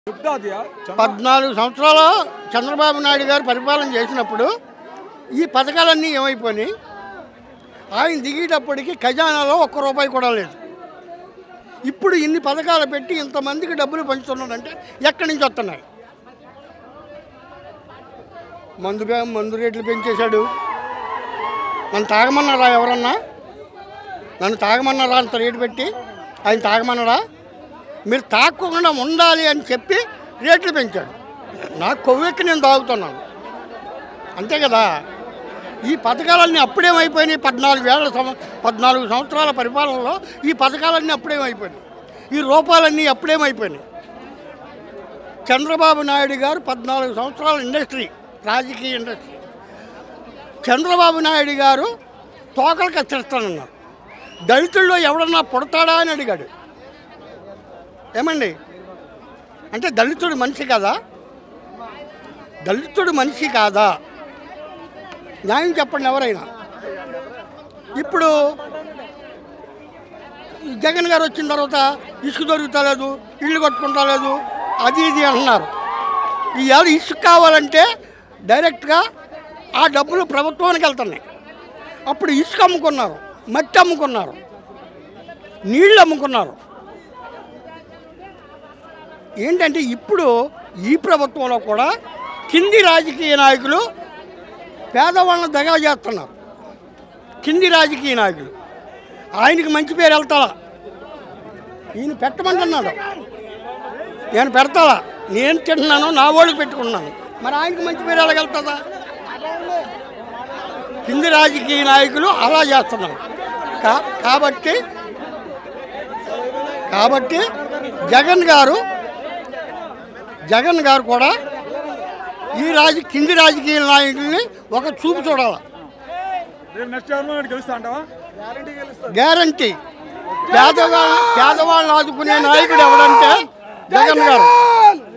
చెప్తా అది పద్నాలుగు సంవత్సరాలు చంద్రబాబు నాయుడు గారు పరిపాలన చేసినప్పుడు ఈ పథకాలన్నీ ఏమైపోయినాయి ఆయన దిగేటప్పటికి ఖజానాలో ఒక్క రూపాయి కూడా లేదు ఇప్పుడు ఇన్ని పథకాలు పెట్టి ఇంతమందికి డబ్బులు పంచుతున్నాడంటే ఎక్కడి నుంచి వస్తున్నాయి మందు పే- మందు రేట్లు పెంచేశాడు నన్ను తాగమన్నారా ఎవరన్నా నన్ను తాగమన్నారా అంత రేటు పెట్టి ఆయన తాగమన్నాడా మీరు తాగకుండా ఉండాలి అని చెప్పి రేట్లు పెంచాడు నాకు కొవ్వెక్కి నేను తాగుతున్నాను అంతే కదా ఈ పథకాలన్నీ అప్పుడేమైపోయినాయి పద్నాలుగు వేల సంవ పద్నాలుగు సంవత్సరాల పరిపాలనలో ఈ పథకాలన్నీ అప్పుడేమైపోయినాయి ఈ రూపాలన్నీ అప్పుడేమైపోయినాయి చంద్రబాబు నాయుడు గారు పద్నాలుగు సంవత్సరాల ఇండస్ట్రీ రాజకీయ ఇండస్ట్రీ చంద్రబాబు నాయుడు గారు తోకలు కత్తిస్తానన్నారు దళితుల్లో ఎవడన్నా పుడతాడా అని అడిగాడు ఏమండి అంటే దళితుడు మనిషి కాదా దళితుడు మనిషి కాదా న్యాయం చెప్పండి ఎవరైనా ఇప్పుడు ఈ జగన్ గారు వచ్చిన తర్వాత ఇసుక దొరుకుతలేదు ఇల్లు కట్టుకుంటలేదు అది ఇది అంటున్నారు ఇవాళ ఇసుక కావాలంటే డైరెక్ట్గా ఆ డబ్బులు ప్రభుత్వానికి వెళ్తున్నాయి అప్పుడు ఇసుక అమ్ముకున్నారు మట్టి అమ్ముకున్నారు నీళ్ళు అమ్ముకున్నారు ఏంటంటే ఇప్పుడు ఈ ప్రభుత్వంలో కూడా కింది రాజకీయ నాయకులు పేదవాళ్ళని దగా చేస్తున్నారు కింది రాజకీయ నాయకులు ఆయనకి మంచి పేరు వెళ్తాలా ఈయన పెట్టమంటున్నాడు నేను పెడతాలా నేను తింటున్నాను నా వాళ్ళకి పెట్టుకున్నాను మరి ఆయనకి మంచి పేరు ఎలాగెళ్తుందా కింది రాజకీయ నాయకులు అలా చేస్తున్నారు కా కాబట్టి కాబట్టి జగన్ గారు జగన్ గారు కూడా ఈ రాజ కింది రాజకీయ నాయకుల్ని ఒక చూపు చూడాలి రేపు నెక్స్ట్ గవర్నమెంట్ గెలుస్తా అంటావా గ్యారంటీ పేదవాళ్ళ పేదవాళ్ళని ఆదుకునే నాయకుడు ఎవడంటే జగన్ గారు